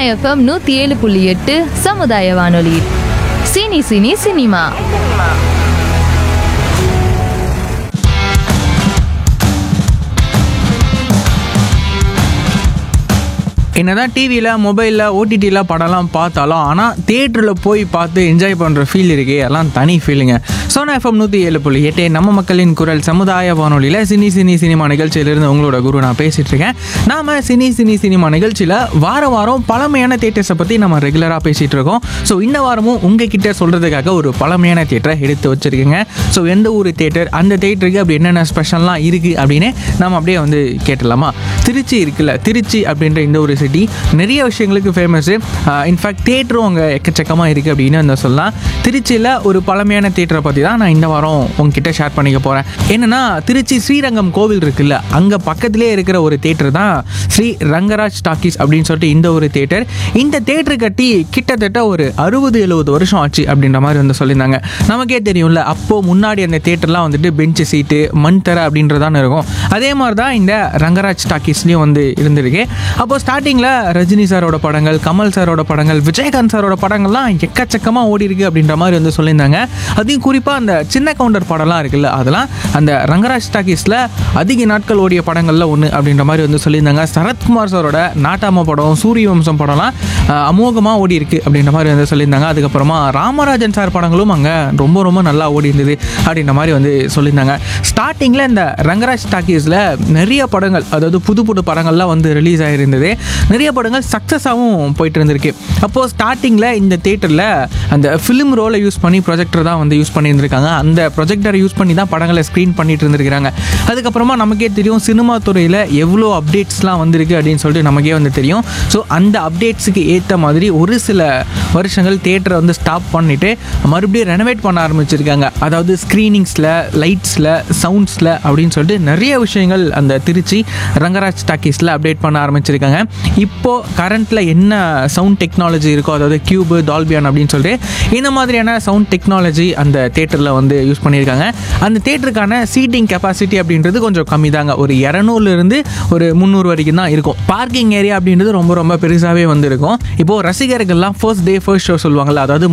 FM நூற்றி ஏழு புள்ளி எட்டு சமுதாய வானொலி சினி சினி சினிமா என்னதான் டிவியில் மொபைலில் ஓடிடியில் படம்லாம் பார்த்தாலும் ஆனால் தேட்டரில் போய் பார்த்து என்ஜாய் பண்ணுற ஃபீல் இருக்கே அதெல்லாம் தனி ஃபீலுங்க சோனா எஃப்எம் நூற்றி ஏழு புள்ளி எட்டு நம்ம மக்களின் குரல் சமுதாய வானொலியில் சினி சினி சினிமா நிகழ்ச்சியிலிருந்து உங்களோட குரு நான் பேசிகிட்டு இருக்கேன் நாம் சினி சினி சினிமா நிகழ்ச்சியில் வார வாரம் பழமையான தேட்டர்ஸை பற்றி நம்ம ரெகுலராக பேசிகிட்டு இருக்கோம் ஸோ இந்த வாரமும் உங்ககிட்ட சொல்கிறதுக்காக ஒரு பழமையான தேட்டரை எடுத்து வச்சுருக்கேங்க ஸோ எந்த ஊர் தேட்டர் அந்த தேட்டருக்கு அப்படி என்னென்ன ஸ்பெஷல்லாம் இருக்குது அப்படின்னு நம்ம அப்படியே வந்து கேட்டலாமா திருச்சி இருக்குல்ல திருச்சி அப்படின்ற இந்த ஒரு சிட்டி நிறைய விஷயங்களுக்கு ஃபேமஸ்ஸு இன்ஃபேக்ட் தேட்டரும் அங்கே எக்கச்சக்கமாக இருக்குது அப்படின்னு வந்து சொல்லலாம் திருச்சியில் ஒரு பழமையான தேட்டரை பற்றி தான் நான் இந்த வாரம் உங்ககிட்ட ஷேர் பண்ணிக்க போகிறேன் என்னென்னா திருச்சி ஸ்ரீரங்கம் கோவில் இருக்குல்ல அங்கே பக்கத்திலே இருக்கிற ஒரு தேட்டர் தான் ஸ்ரீ ரங்கராஜ் டாக்கீஸ் அப்படின்னு சொல்லிட்டு இந்த ஒரு தேட்டர் இந்த தேட்டர் கட்டி கிட்டத்தட்ட ஒரு அறுபது எழுபது வருஷம் ஆச்சு அப்படின்ற மாதிரி வந்து சொல்லியிருந்தாங்க நமக்கே தெரியும்ல அப்போது முன்னாடி அந்த தேட்டர்லாம் வந்துட்டு பெஞ்சு சீட்டு மண் தர அப்படின்றதான் இருக்கும் அதே மாதிரி தான் இந்த ரங்கராஜ் டாக்கீஸ்லேயும் வந்து இருந்திருக்கு அப்போ ஸ்டார்டிங்கில் ரஜினி சாரோட படங்கள் கமல் சாரோட படங்கள் விஜயகாந்த் சாரோட படங்கள்லாம் எக்கச்சக்கமாக ஓடி இருக்கு அப்படின்ற மாதிரி வந்து சொல்லியிருந்தாங்க அதையும் குறிப்பாக அந்த சின்ன கவுண்டர் படம்லாம் இருக்குல்ல அதெல்லாம் அந்த ரங்கராஜ் டாக்கீஸில் அதிக நாட்கள் ஓடிய படங்களில் ஒன்று அப்படின்ற மாதிரி வந்து சொல்லியிருந்தாங்க சரத்குமார் சாரோட நாட்டாம படம் சூரிய வம்சம் படம்லாம் அஹ், அமோகமாக ஓடி இருக்கு அப்படின்ற மாதிரி வந்து சொல்லியிருந்தாங்க அதுக்கப்புறமா ராமராஜன் சார் படங்களும் அங்கே ரொம்ப ரொம்ப நல்லா ஓடி இருந்தது அப்படின்ற மாதிரி வந்து சொல்லியிருந்தாங்க ஸ்டார்டிங்கில் இந்த ரங்கராஜ் டாக்கீஸில் நிறைய படங்கள் அதாவது புது புது படங்கள்லாம் வந்து ரிலீஸ் ஆகிருந்தது நிறைய படங்கள் சக்ஸஸாகவும் போயிட்டு இருந்திருக்கு அப்போது ஸ்டார்டிங்கில் இந்த தேட்டரில் அந்த ஃபிலிம் ரோலை யூஸ் பண்ணி ப்ரொஜெக்டர் தான் வந்து யூஸ் பண்ணியிருந்திருக்காங்க அந்த ப்ரொஜெக்டரை யூஸ் பண்ணி தான் படங்களை ஸ்க்ரீன் பண்ணிட்டு இருந்திருக்காங்க அதுக்கப்புறமா நமக்கே தெரியும் சினிமா துறையில் எவ்வளோ அப்டேட்ஸ்லாம் வந்திருக்கு அப்படின்னு சொல்லிட்டு நமக்கே வந்து தெரியும் ஸோ அந்த அப்டேட்ஸுக்கு ஏற்ற மாதிரி ஒரு சில வருஷங்கள் தேட்டரை வந்து ஸ்டாப் பண்ணிவிட்டு மறுபடியும் ரெனோவேட் பண்ண ஆரம்பிச்சிருக்காங்க அதாவது ஸ்க்ரீனிங்ஸில் லைட்ஸில் சவுண்ட்ஸில் அப்படின்னு சொல்லிட்டு நிறைய விஷயங்கள் அந்த திருச்சி ரங்கராஜ் டாக்கீஸில் அப்டேட் பண்ண ஆரம்பிச்சிருக்காங்க இப்போது கரண்ட்டில் என்ன சவுண்ட் டெக்னாலஜி இருக்கோ அதாவது கியூபு டால்பியான் அப்படின்னு சொல்லிட்டு இந்த மாதிரியான சவுண்ட் டெக்னாலஜி அந்த தேட்டரில் வந்து யூஸ் பண்ணியிருக்காங்க அந்த தேட்டருக்கான சீட்டிங் கெப்பாசிட்டி அப்படின்றது கொஞ்சம் கம்மி தாங்க ஒரு இரநூறுலேருந்து ஒரு முந்நூறு வரைக்கும் தான் இருக்கும் பார்க்கிங் ஏரியா அப்படின்றது ரொம்ப ரொம்ப பெருசாகவே வந்து இருக்கும் இப்போது ரசிகர்கள்லாம் ஃபர்ஸ்ட் டே ஃபர்ஸ்ட் ஷோ சொல்லுவாங்கல்ல அதாவது